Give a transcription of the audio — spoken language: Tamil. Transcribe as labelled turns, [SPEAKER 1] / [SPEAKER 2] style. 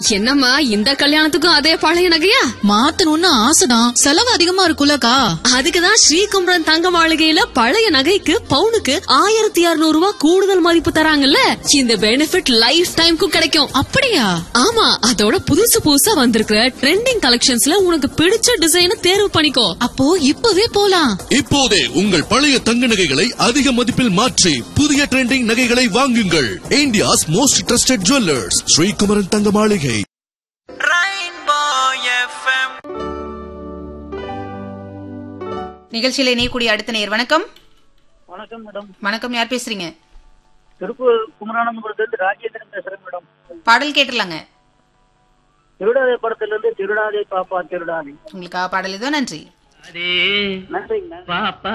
[SPEAKER 1] என்னம்மா இந்த கல்யாணத்துக்கும் அதே பழைய நகையா
[SPEAKER 2] மாத்தணும்னு ஆசைதான் செலவு அதிகமா இருக்குல்லக்கா
[SPEAKER 1] அதுக்குதான் ஸ்ரீகுமரன் தங்க மாளிகையில பழைய நகைக்கு பவுனுக்கு ஆயிரத்தி இருநூறு ரூபாய் கூடுதல் மதிப்பு தராங்கல்ல இந்த பெனிஃபிட் லைஃப் டைம்க்கும் கிடைக்கும்
[SPEAKER 2] அப்படியா
[SPEAKER 1] ஆமா அதோட புதுசு புதுசா வந்திருக்கிற ட்ரெண்டிங் கலெக்ஷன்ஸ்ல உனக்கு பிடிச்ச டிசைனை தேர்வு பண்ணிக்கோ
[SPEAKER 2] அப்போ இப்பவே போலாம்
[SPEAKER 3] இப்போதே உங்கள் பழைய தங்க நகைகளை அதிக மதிப்பில் மாற்றி புதிய ட்ரெண்டிங் நகைகளை வாங்குங்கள் India's most trusted jewellers Srikumaran Thanga Maaligai
[SPEAKER 4] Rainbow FM.
[SPEAKER 5] நிகழ்ச்சியில இணையக்கூடிய அடுத்த நேர் வணக்கம்
[SPEAKER 6] வணக்கம் மேடம்
[SPEAKER 5] வணக்கம் யார் பேசுறீங்க
[SPEAKER 6] திருப்பூர் குமரானந்தபுரத்துலேருந்து ராஜேந்திரன் பேசுறேன் மேடம்
[SPEAKER 5] பாடல் கேட்டுலாங்க
[SPEAKER 6] திருடாதே படத்துல இருந்து திருடாதே பாப்பா திருடாதே
[SPEAKER 5] உங்களுக்கு பாடல் இதோ நன்றி
[SPEAKER 6] நன்றிங்க
[SPEAKER 7] பாப்பா